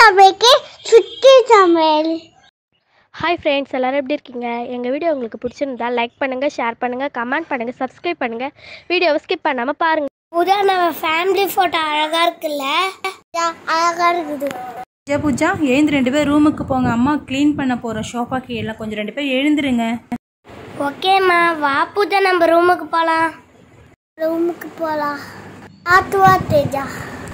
சமைக்க சுத்தி சமையல் ஹாய் ஃப்ரெண்ட்ஸ் எல்லோரும் எப்படி இருக்கீங்க எங்கள் வீடியோ உங்களுக்கு பிடிச்சிருந்தா லைக் பண்ணுங்கள் ஷேர் பண்ணுங்கள் கமெண்ட் பண்ணுங்கள் சப்ஸ்கிரைப் பண்ணுங்கள் வீடியோவை ஸ்கிப் பண்ணாமல் பாருங்கள் பூஜா நம்ம ஃபேமிலி போட்டோ அழகா இருக்குல்ல அழகா இருக்குது பூஜா பூஜா எழுந்து ரெண்டு பேர் ரூமுக்கு போங்க அம்மா க்ளீன் பண்ண போகிற ஷோஃபா கீழே கொஞ்சம் ரெண்டு பேர் எழுந்துருங்க ஓகேம்மா வா பூஜா நம்ம ரூமுக்கு போலாம் ரூமுக்கு போலாம் ஆத்துவா தேஜா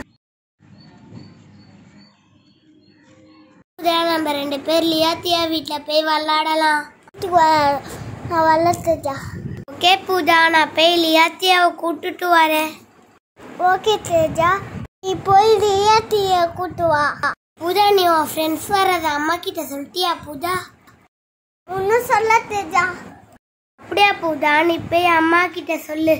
பூஜா நம்ம ரெண்டு பேர் லியாத்தியா வீட்டில் போய் விளாடலாம் நான் வரல தேஜா ஓகே பூஜா நான் போய் லியாத்தியாவை கூட்டுட்டு வரேன் ஓகே தேஜா நீ போய் லியாத்திய கூட்டு வா பூஜா நீ உன் ஃப்ரெண்ட்ஸ் வர்றத அம்மா கிட்ட சொல்லிட்டியா பூஜா ஒன்றும் சொல்ல தேஜா அப்படியா பூஜா நீ போய் அம்மா கிட்ட சொல்லு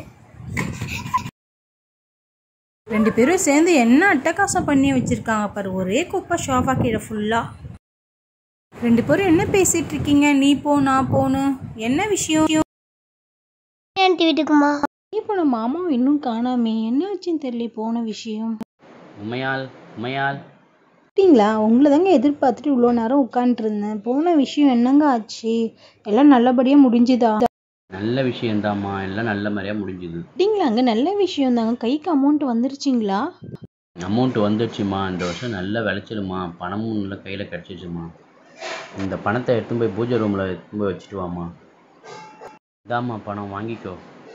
ரெண்டு பேரும் சேர்ந்து என்ன அட்டகாசம் பண்ணி வச்சிருக்காங்க பாரு ஒரே குப்பை ஷோஃபா கீழே ஃபுல்லாக ரெண்டு பேரும் என்ன பேசிட்டு இருக்கீங்க நீ போ நான் போன்னு என்ன விஷயம் ஆண்டி வீட்டுக்குமா நீ போன மாமா இன்னும் காணாமே என்ன ஆச்சுன்னு தெரியல போன விஷயம் உமையால் உமையால் அப்படிங்களா உங்களை தாங்க எதிர்பார்த்துட்டு இவ்வளோ நேரம் உட்காந்துருந்தேன் போன விஷயம் என்னங்க ஆச்சு எல்லாம் நல்லபடியாக முடிஞ்சுதா நல்ல விஷயந்தாம்மா எல்லாம் நல்ல மாதிரியா முடிஞ்சுது அப்படிங்களாங்க நல்ல விஷயம் தாங்க கைக்கு அமௌண்ட் வந்துருச்சுங்களா அமௌண்ட் வந்துடுச்சுமா இந்த வருஷம் நல்ல விளைச்சலுமா பணமும் நல்ல கையில் கிடச்சிச்சுமா இந்த பணத்தை எடுத்துன்னு போய் பூஜை ரூமில் எடுத்துன்னு போய் வச்சுட்டு வாம்மா இதாம்மா பணம் வாங்கிக்கோ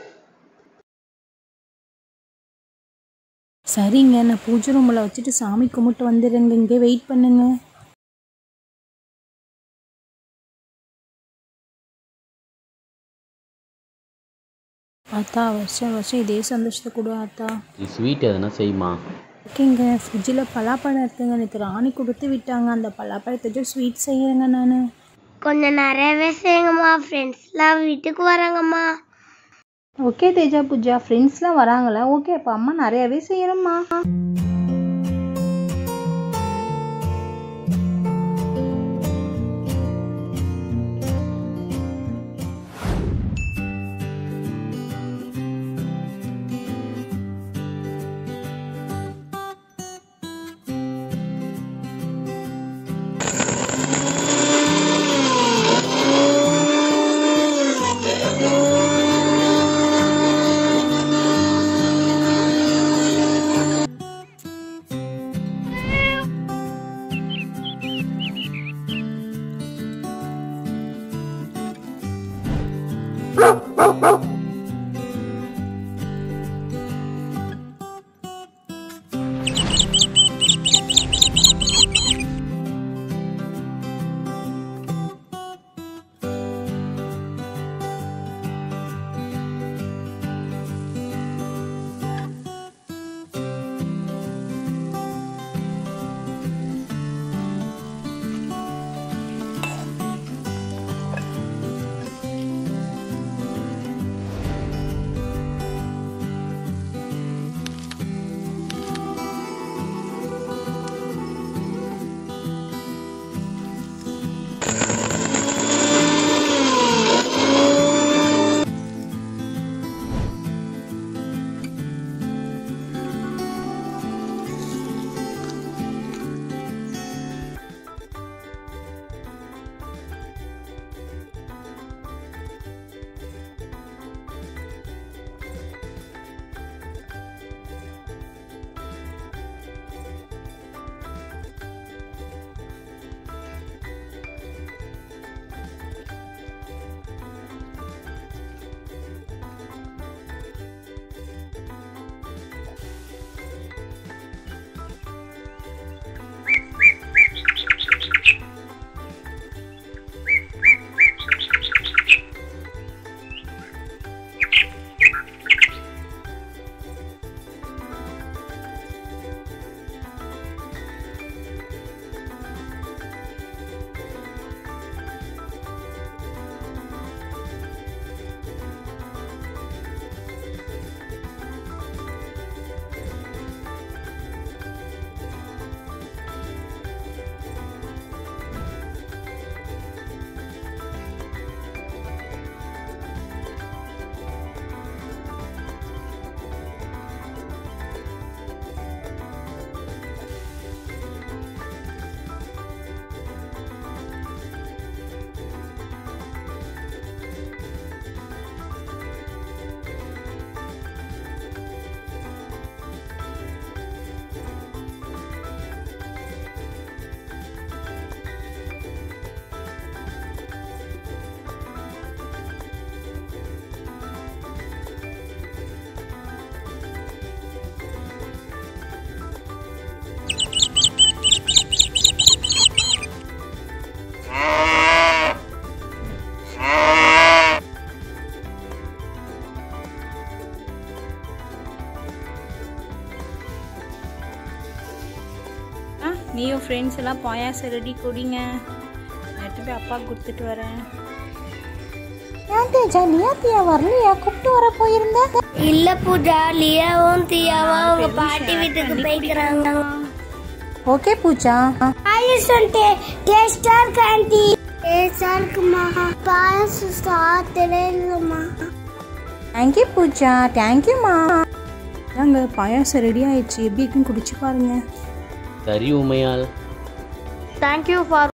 சரிங்க நான் பூஜை ரூமில் வச்சுட்டு சாமி கும்பிட்டு வந்துடுறேங்க இங்கே வெயிட் பண்ணுங்க ஆத்தா வருஷம் வருஷம் இதே சந்தோஷத்தை கொடு ஆத்தா நீ ஸ்வீட் எதுனா செய்யுமா ஓகேங்க ஃப்ரிட்ஜில் பலாப்பழம் இருக்குங்க எனக்கு ராணி கொடுத்து விட்டாங்க அந்த பலாப்பழத்தை வச்சு ஸ்வீட் செய்யறேங்க நான் கொஞ்சம் நிறையவே செய்யுங்கம்மா ஃப்ரெண்ட்ஸ்லாம் வீட்டுக்கு வராங்கம்மா ஓகே தேஜா பூஜா ஃப்ரெண்ட்ஸ்லாம் வராங்களா ஓகே அப்போ அம்மா நிறையாவே செய்யணும்மா நீயும் ஃப்ரெண்ட்ஸ் எல்லாம் பாயாசம் ரெடி குடிங்க நான் எடுத்து போய் அப்பா கொடுத்துட்டு வரேன் ஏன் தேஜா லியா தியா வரலையா கூப்பிட்டு வர போயிருந்த இல்ல பூஜா லியாவும் தியாவும் அவங்க பாட்டி வீட்டுக்கு போய்க்கிறாங்க ஓகே பூஜா பாயசம் டேஸ்டா இருக்கு ஆண்டி டேஸ்டா இருக்குமா பாயசம் சாத்தவே இல்லைம்மா தேங்க்யூ பூஜா தேங்க்யூம்மா நாங்க பாயாசம் ரெடி ஆயிடுச்சு எப்படி இருக்குன்னு குடிச்சு பாருங்க சரி உமையால் தேங்க்யூ ஃபார்